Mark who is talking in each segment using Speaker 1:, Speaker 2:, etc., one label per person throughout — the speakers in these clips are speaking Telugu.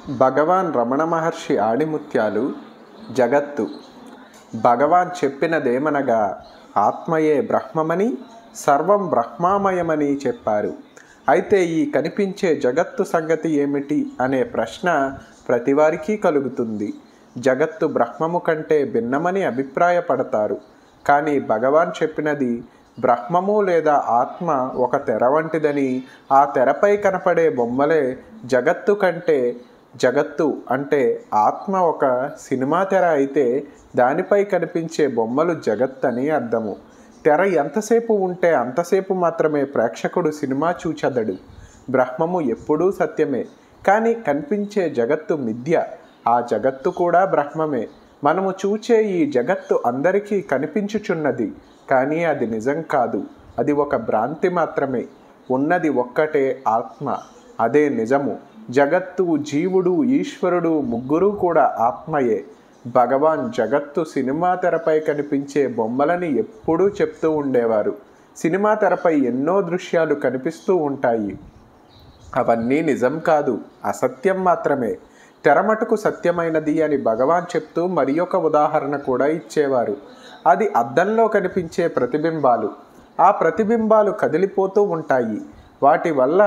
Speaker 1: భగవాన్ రమణ మహర్షి ఆణిముత్యాలు జగత్తు భగవాన్ చెప్పినదేమనగా ఆత్మయే బ్రహ్మమని సర్వం బ్రహ్మామయమని చెప్పారు అయితే ఈ కనిపించే జగత్తు సంగతి ఏమిటి అనే ప్రశ్న ప్రతివారికి కలుగుతుంది జగత్తు బ్రహ్మము కంటే భిన్నమని అభిప్రాయపడతారు కానీ భగవాన్ చెప్పినది బ్రహ్మము లేదా ఆత్మ ఒక తెర వంటిదని ఆ తెరపై కనపడే బొమ్మలే జగత్తు కంటే జగత్తు అంటే ఆత్మ ఒక సినిమా తెర అయితే దానిపై కనిపించే బొమ్మలు జగత్ అని అర్థము తెర ఎంతసేపు ఉంటే అంతసేపు మాత్రమే ప్రేక్షకుడు సినిమా చూచదడు బ్రహ్మము ఎప్పుడూ సత్యమే కానీ కనిపించే జగత్తు మిథ్య ఆ జగత్తు కూడా బ్రహ్మమే మనము చూచే ఈ జగత్తు అందరికీ కనిపించుచున్నది కానీ అది నిజం కాదు అది ఒక భ్రాంతి మాత్రమే ఉన్నది ఒక్కటే ఆత్మ అదే నిజము జగత్తు జీవుడు ఈశ్వరుడు ముగ్గురు కూడా ఆత్మయే భగవాన్ జగత్తు సినిమా తెరపై కనిపించే బొమ్మలని ఎప్పుడూ చెప్తూ ఉండేవారు సినిమా తెరపై ఎన్నో దృశ్యాలు కనిపిస్తూ ఉంటాయి అవన్నీ నిజం కాదు అసత్యం మాత్రమే తెరమటుకు సత్యమైనది అని భగవాన్ చెప్తూ మరి ఒక ఉదాహరణ కూడా ఇచ్చేవారు అది అద్దంలో కనిపించే ప్రతిబింబాలు ఆ ప్రతిబింబాలు కదిలిపోతూ ఉంటాయి వాటి వల్ల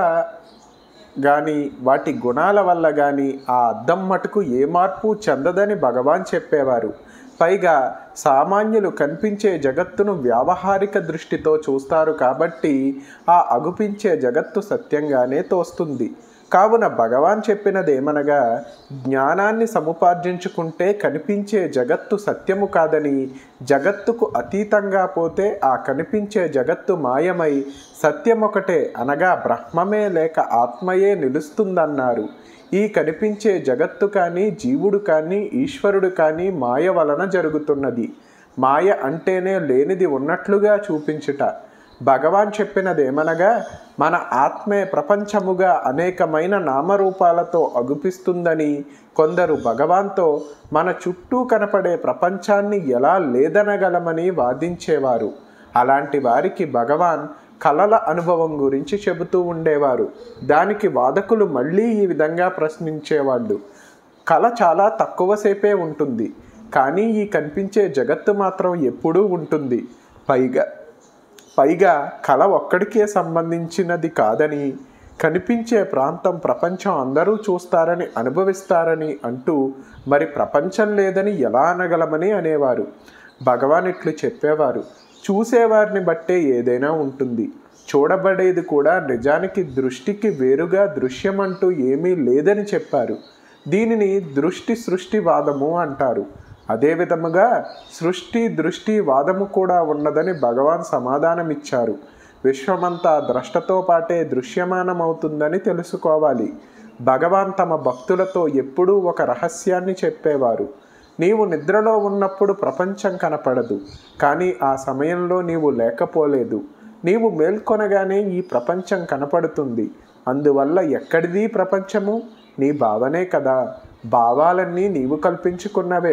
Speaker 1: కానీ వాటి గుణాల వల్ల కానీ ఆ అద్దం మటుకు ఏ మార్పు చెందదని భగవాన్ చెప్పేవారు పైగా సామాన్యులు కనిపించే జగత్తును వ్యావహారిక దృష్టితో చూస్తారు కాబట్టి ఆ అగుపించే జగత్తు సత్యంగానే తోస్తుంది కావున భగవాన్ చెప్పినదేమనగా జ్ఞానాన్ని సముపార్జించుకుంటే కనిపించే జగత్తు సత్యము కాదని జగత్తుకు అతీతంగా పోతే ఆ కనిపించే జగత్తు మాయమై సత్యమొకటే అనగా బ్రహ్మమే లేక ఆత్మయే నిలుస్తుందన్నారు ఈ కనిపించే జగత్తు కానీ జీవుడు కానీ ఈశ్వరుడు కానీ మాయ వలన జరుగుతున్నది మాయ అంటేనే లేనిది ఉన్నట్లుగా చూపించుట భగవాన్ చెప్పినదేమనగా మన ఆత్మే ప్రపంచముగా అనేకమైన నామరూపాలతో అగుపిస్తుందని కొందరు భగవాన్తో మన చుట్టూ కనపడే ప్రపంచాన్ని ఎలా లేదనగలమని వాదించేవారు అలాంటి వారికి భగవాన్ కలల అనుభవం గురించి చెబుతూ ఉండేవారు దానికి వాదకులు మళ్ళీ ఈ విధంగా ప్రశ్నించేవాళ్ళు కళ చాలా తక్కువసేపే ఉంటుంది కానీ ఈ కనిపించే జగత్తు మాత్రం ఎప్పుడూ ఉంటుంది పైగా పైగా కళ ఒక్కడికే సంబంధించినది కాదని కనిపించే ప్రాంతం ప్రపంచం అందరూ చూస్తారని అనుభవిస్తారని అంటూ మరి ప్రపంచం లేదని ఎలా అనగలమని అనేవారు భగవాన్ ఇట్లు చెప్పేవారు చూసేవారిని బట్టే ఏదైనా ఉంటుంది చూడబడేది కూడా నిజానికి దృష్టికి వేరుగా దృశ్యం అంటూ ఏమీ లేదని చెప్పారు దీనిని దృష్టి సృష్టివాదము అంటారు అదే విధముగా సృష్టి దృష్టి వాదము కూడా ఉన్నదని భగవాన్ సమాధానమిచ్చారు విశ్వమంతా ద్రష్టతో పాటే దృశ్యమానమవుతుందని తెలుసుకోవాలి భగవాన్ తమ భక్తులతో ఎప్పుడూ ఒక రహస్యాన్ని చెప్పేవారు నీవు నిద్రలో ఉన్నప్పుడు ప్రపంచం కనపడదు కానీ ఆ సమయంలో నీవు లేకపోలేదు నీవు మేల్కొనగానే ఈ ప్రపంచం కనపడుతుంది అందువల్ల ఎక్కడిది ప్రపంచము నీ భావనే కదా భావాలన్నీ నీవు కల్పించుకున్నవే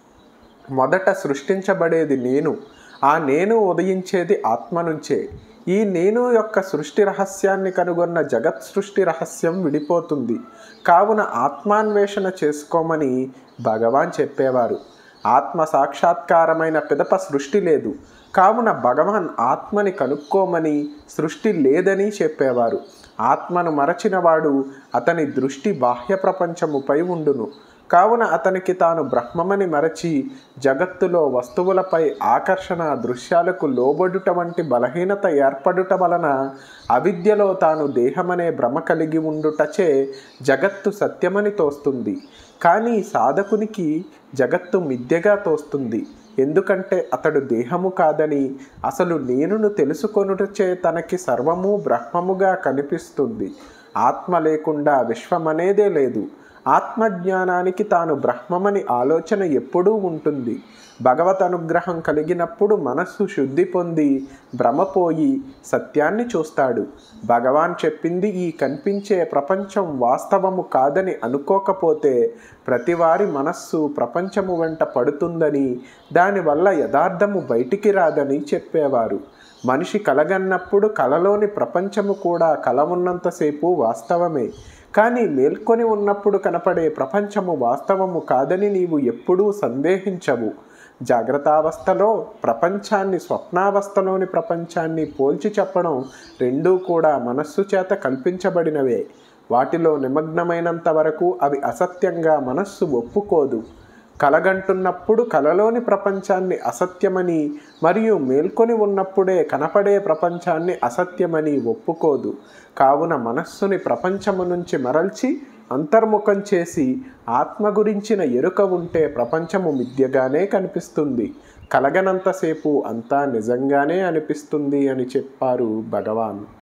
Speaker 1: మొదట సృష్టించబడేది నేను ఆ నేను ఉదయించేది ఆత్మ నుంచే ఈ నేను యొక్క సృష్టి రహస్యాన్ని కనుగొన్న జగత్ సృష్టి రహస్యం విడిపోతుంది కావున ఆత్మాన్వేషణ చేసుకోమని భగవాన్ చెప్పేవారు ఆత్మ సాక్షాత్కారమైన పిదప సృష్టి లేదు కావున భగవాన్ ఆత్మని కనుక్కోమని సృష్టి లేదని చెప్పేవారు ఆత్మను మరచినవాడు అతని దృష్టి బాహ్య ప్రపంచముపై ఉండును కావున అతనికి తాను బ్రహ్మమని మరచి జగత్తులో వస్తువులపై ఆకర్షణ దృశ్యాలకు లోబడుట వంటి బలహీనత ఏర్పడుట వలన అవిద్యలో తాను దేహమనే భ్రమ కలిగి ఉండుటచే జగత్తు సత్యమని తోస్తుంది కానీ సాధకునికి జగత్తు మిథ్యగా తోస్తుంది ఎందుకంటే అతడు దేహము కాదని అసలు నేనును తెలుసుకొనుటచే తనకి సర్వము బ్రహ్మముగా కనిపిస్తుంది ఆత్మ లేకుండా విశ్వమనేదే లేదు ఆత్మజ్ఞానానికి తాను బ్రహ్మమని ఆలోచన ఎప్పుడూ ఉంటుంది భగవత్ అనుగ్రహం కలిగినప్పుడు మనస్సు శుద్ధి పొంది భ్రమపోయి సత్యాన్ని చూస్తాడు భగవాన్ చెప్పింది ఈ కనిపించే ప్రపంచం వాస్తవము కాదని అనుకోకపోతే ప్రతివారి మనస్సు ప్రపంచము వెంట పడుతుందని దానివల్ల యథార్థము బయటికి రాదని చెప్పేవారు మనిషి కలగన్నప్పుడు కలలోని ప్రపంచము కూడా కల ఉన్నంతసేపు వాస్తవమే కానీ మేల్కొని ఉన్నప్పుడు కనపడే ప్రపంచము వాస్తవము కాదని నీవు ఎప్పుడూ సందేహించవు జాగ్రత్తావస్థలో ప్రపంచాన్ని స్వప్నావస్థలోని ప్రపంచాన్ని పోల్చి చెప్పడం రెండూ కూడా మనస్సు చేత కల్పించబడినవే వాటిలో నిమగ్నమైనంత వరకు అవి అసత్యంగా మనస్సు ఒప్పుకోదు కలగంటున్నప్పుడు కలలోని ప్రపంచాన్ని అసత్యమని మరియు మేల్కొని ఉన్నప్పుడే కనపడే ప్రపంచాన్ని అసత్యమని ఒప్పుకోదు కావున మనస్సుని ప్రపంచము నుంచి మరల్చి అంతర్ముఖం చేసి ఆత్మ గురించిన ఎరుక ఉంటే ప్రపంచము మిథ్యగానే కనిపిస్తుంది కలగనంతసేపు అంతా నిజంగానే అనిపిస్తుంది అని చెప్పారు భగవాన్